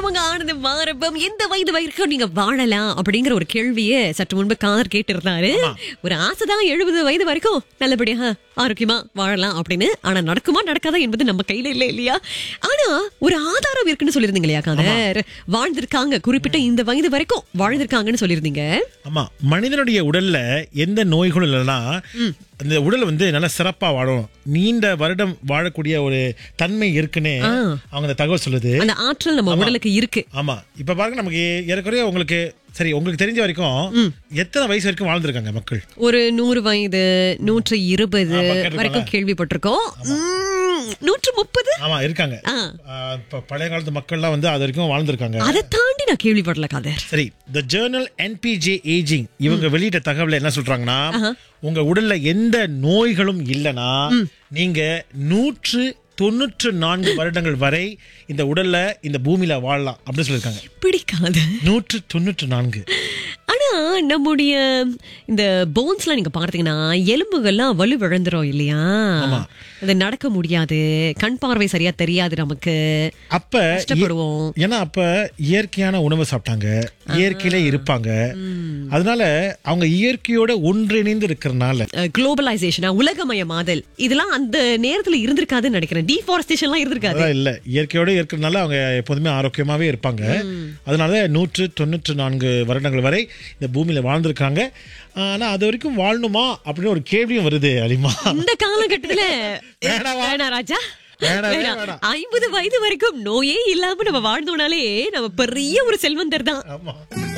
உங்க ஆனந்த மாரபம் எந்த வயது வரைக்கும் நீங்க வாழலாம் அப்படிங்கிற ஒரு கேள்வியை சற்று முன்பு கார் கேட்டு இருந்தாரு ஒரு ஆசைதான் எழுபது வயது வரைக்கும் நல்லபடியா ஆரோக்கியமா வாழலாம் அப்படின்னு ஆனா நடக்குமா நடக்காதா என்பது நம்ம கையில இல்ல இல்லையா ஆனா ஒரு ஆதாரம் இருக்குன்னு சொல்லியிருந்தீங்க இல்லையா காதர் வாழ்ந்திருக்காங்க குறிப்பிட்ட இந்த வயது வரைக்கும் வாழ்ந்திருக்காங்கன்னு சொல்லியிருந்தீங்க ஆமா மனிதனுடைய உடல்ல எந்த நோய்களும் இல்லைன்னா அந்த உடல் வந்து நல்லா சிறப்பா வாழும் நீண்ட வருடம் வாழக்கூடிய ஒரு தன்மை இருக்குன்னு அவங்க அந்த தகவல் சொல்லுது அந்த ஆற்றல் நம்ம உடலுக்கு இருக்கு ஆமா இப்ப பாருங்க நமக்கு ஏறக்குறைய உங்களுக்கு சரி உங்களுக்கு தெரிஞ்ச வரைக்கும் எத்தனை வயசு வரைக்கும் வாழ்ந்திருக்காங்க மக்கள் ஒரு நூறு வயது நூற்று இருபது ஆமா, கேட்டிருக்கோம்ல. வரைக்கும் கேள்விப்பட்டிருக்கோம் உம், நூற்று முப்பது ஆமா இருக்காங்க ஆ. ஆ, இப்ப பழைய காலத்து மக்கள்லாம் வந்து அது வரைக்கும் வாழ்ந்திருக்காங்க அதை தாண்டி நான் கேள்விப்படல காதர் சரி த ஜேர்னல் என்பிஜே ஏஜிங் இவங்க வெளியிட்ட தகவல் என்ன சொல்றாங்கன்னா உங்க உடல்ல எந்த நோய்களும் இல்லனா நீங்க நூற்று தொண்ணூற்று நான்கு வருடங்கள் வரை இந்த உடல்ல இந்த பூமியில வாழலாம் அப்படின்னு சொல்லியிருக்காங்க பிடிக்காது நூற்று தொண்ணூற்று நான்கு ஆனா நம்முடைய இந்த போன்ஸ்லாம் நீங்க பார்த்தீங்கன்னா எலும்புகள்லாம் வலு விழுந்துரும் இல்லையா அது நடக்க முடியாது கண் பார்வை சரியா தெரியாது நமக்கு அப்ப கஷ்டப்படுவோம் ஏன்னா அப்ப இயற்கையான உணவு சாப்பிட்டாங்க இயற்கையிலே இருப்பாங்க அதனால அவங்க இயற்கையோட ஒன்றிணைந்து இருக்கிறனால குளோபலைசேஷனா உலகமயமாதல் இதெல்லாம் அந்த நேரத்துல இருந்திருக்காதுன்னு நினைக்கிறேன் டீஃபாரஸ்டேஷன்லாம் இருந்திருக்காது அதான் இல்ல இயற்கையோட இருக்கிறதுனால அவங்க எப்போதுமே ஆரோக்கியமாவே இருப்பாங்க அதனால நூற்று தொண்ணூற்று நான்கு வருடங்கள் வரை இந்த பூமியில வாழ்ந்திருக்காங்க ஆனா அது வரைக்கும் வாழணுமா அப்படின்னு ஒரு கேள்வியும் வருது அலிமா இந்த காலகட்டத்துல வேணாவா? வேணா ராஜா வேணாவே வேணாம். வேணாம். ஐம்பது வயது வரைக்கும் நோயே இல்லாம நம்ம வாழ்ந்தோம்னாலே நம்ம பெரிய ஒரு செல்வந்தர் தான் ஆமா